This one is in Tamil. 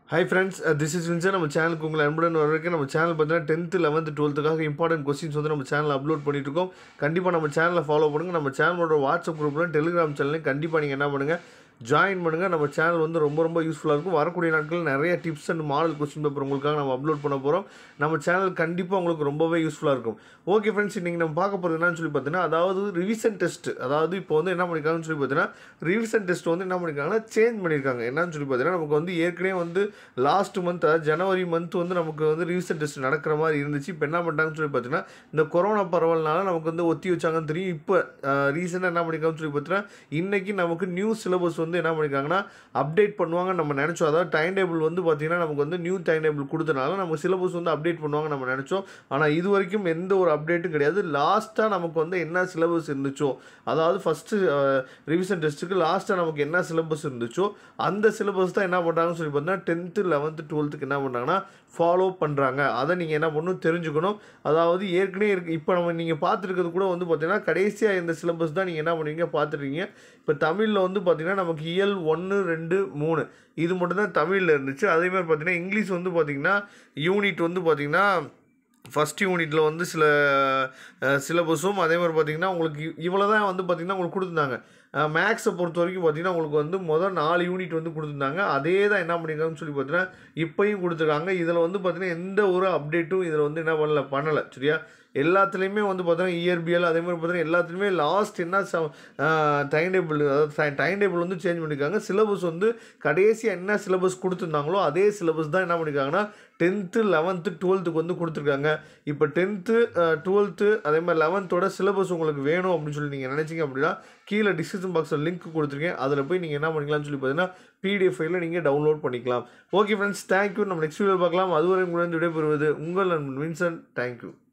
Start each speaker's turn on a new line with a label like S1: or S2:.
S1: high friends this is Winsor நம்ம சேனலுக்கு உங்களை அன்புடன் வரவேற்க நம்ம சேனல் பார்த்தீங்கன்னா டென்த்து லெவன்த்து டுவெல்த்துக்காக இம்பார்ட்டன்ட் கொஸ்டின்ஸ் வந்து நம்ம சேனல் அப்லோட் பண்ணிட்டு இருக்கோம் கண்டிப்பாக நம்ம சேனலை ஃபாலோ பண்ணுங்கள் நம்ம சேனலோட வாட்ஸ்அப் குரூப்லையும் டெலிகிராம் சேனல்லையும் கண்டிப்பாக நீங்கள் என்ன பண்ணுங்கள் ஜாயின் பண்ணுங்கள் நம்ம சேனல் வந்து ரொம்ப ரொம்ப யூஸ்ஃபுல்லாக இருக்கும் வரக்கூடிய நாட்கள் நிறைய tips and model question paper உங்களுக்காக நம்ம அப்லோட் பண்ண போகிறோம் நம்ம சேனல் கண்டிப்பாக உங்களுக்கு ரொம்பவே யூஸ்ஃபுல்லாக இருக்கும் ஓகே ஃப்ரெண்ட்ஸ் இன்றைக்கி நம்ம பார்க்க போகிறது என்னன்னு சொல்லி பார்த்தீங்கன்னா அதாவது ரிவிஷன் டெஸ்ட் அதாவது இப்போ வந்து என்ன பண்ணியிருக்காங்கன்னு சொல்லி பார்த்தீங்கன்னா ரிவிஷன் டெஸ்ட் வந்து என்ன பண்ணியிருக்காங்கன்னா சேஞ்ச் பண்ணியிருக்காங்க என்னன்னு சொல்லி பார்த்தீங்கன்னா நமக்கு வந்து ஏற்கனவே வந்து லாஸ்ட் மந்த் அதாவது ஜனவரி மந்த் வந்து நமக்கு வந்து ரிவிஷன் டெஸ்ட் நடக்கிற மாதிரி இருந்துச்சு இப்போ என்ன பண்ணிட்டாங்கன்னு சொல்லி பார்த்தீங்கன்னா இந்த கொரோனா பரவல்னால நமக்கு வந்து ஒத்தி வச்சாங்கன்னு தெரியும் இப்போ ரீசெண்டாக என்ன பண்ணியிருக்காங்கன்னு சொல்லி பார்த்தீங்கன்னா இன்றைக்கி நமக்கு நியூ சிலபஸ் வந்து என்ன பண்ணியிருக்காங்கன்னா அப்டேட் பண்ணுவாங்க நம்ம நினச்சோம் அதாவது டைம் டேபிள் வந்து பார்த்திங்கன்னா நமக்கு வந்து நியூ டைம் டேபிள் கொடுத்தனால நம்ம சிலபஸ் வந்து அப்டேட் பண்ணுவாங்க நம்ம நினச்சோம் ஆனால் இது வரைக்கும் எந்த ஒரு அப்டேட்டும் கிடையாது லாஸ்ட்டாக நமக்கு வந்து என்ன சிலபஸ் இருந்துச்சோ அதாவது ஃபஸ்ட்டு ரிவிஷன் டெஸ்ட்டுக்கு லாஸ்ட்டாக நமக்கு என்ன சிலபஸ் இருந்துச்சோ அந்த சிலபஸ் தான் என்ன பண்ணுறாங்கன்னு சொல்லி பார்த்தீங்கன்னா டென்த்து லெவன்த்து டுவெல்த்துக்கு என்ன பண்ணுறாங்கன்னா ஃபாலோ பண்ணுறாங்க அதை நீங்கள் என்ன பண்ணணும் தெரிஞ்சுக்கணும் அதாவது ஏற்கனவே இருக்கு இப்போ நம்ம நீங்கள் பார்த்துருக்கிறது கூட வந்து பார்த்தீங்கன்னா கடைசியாக இந்த சிலபஸ் தான் நீங்கள் என்ன பண்ணுவீங்க பார்த்துருக்கீங்க இப்போ தமிழில் வந்து பார்த்தீங்கன்னா நமக்கு இயல் ஒன்று ரெண்டு மூணு இது மட்டும்தான் தமிழில் இருந்துச்சு அதேமாதிரி பார்த்தீங்கன்னா இங்கிலீஷ் வந்து பார்த்தீங்கன்னா யூனிட் வந்து பார்த்தீங்கன்னா ஃபஸ்ட் யூனிட்டில் வந்து சில சிலபஸும் அதே மாதிரி பார்த்தீங்கன்னா உங்களுக்கு இவ்வளோ தான் வந்து பார்த்திங்கன்னா உங்களுக்கு கொடுத்துருந்தாங்க மேக்ஸை பொறுத்த வரைக்கும் பார்த்தீங்கன்னா உங்களுக்கு வந்து மொதல் நாலு யூனிட் வந்து கொடுத்துருந்தாங்க அதே தான் என்ன பண்ணியிருக்காங்கன்னு சொல்லி பார்த்தீங்கன்னா இப்போயும் கொடுத்துருக்காங்க இதில் வந்து பார்த்தீங்கன்னா எந்த ஒரு அப்டேட்டும் இதில் வந்து என்ன பண்ணல பண்ணலை சரியா எல்லாத்துலேயுமே வந்து பார்த்தீங்கன்னா இயற்பியல் அதே மாதிரி பார்த்தீங்கன்னா எல்லாத்துலேயுமே லாஸ்ட் என்ன டைம் டேபிள் அதாவது டைம் டேபிள் வந்து சேஞ்ச் பண்ணியிருக்காங்க சிலபஸ் வந்து கடைசியாக என்ன சிலபஸ் கொடுத்துருந்தாங்களோ அதே சிலபஸ் தான் என்ன பண்ணியிருக்காங்கன்னா டென்த்து லெவன்த்து டுவெல்த்துக்கு வந்து கொடுத்துருக்காங்க இப்போ டென்த்து டுவெல்த்து அதே மாதிரி லெவன்த்தோட சிலபஸ் உங்களுக்கு வேணும் அப்படின்னு சொல்லி நீங்கள் நினச்சிங்க அப்படின்னா கீழே டிஸ்கிரிப்ஷன் பாக்ஸில் லிங்க் கொடுத்துருக்கேன் அதில் போய் நீங்கள் என்ன பண்ணிக்கலாம்னு சொல்லி பார்த்தீங்கன்னா பிடிஎஃப் ஃபைலில் நீங்கள் டவுன்லோட் பண்ணிக்கலாம் ஓகே ஃப்ரெண்ட்ஸ் தேங்க்யூ நம்ம நெக்ஸ்ட் வீடியோ பார்க்கலாம் அதுவரை உங்களிடம் விடைபெறுவது உங்கள் நண்பன் வின்சன் தேங்க்யூ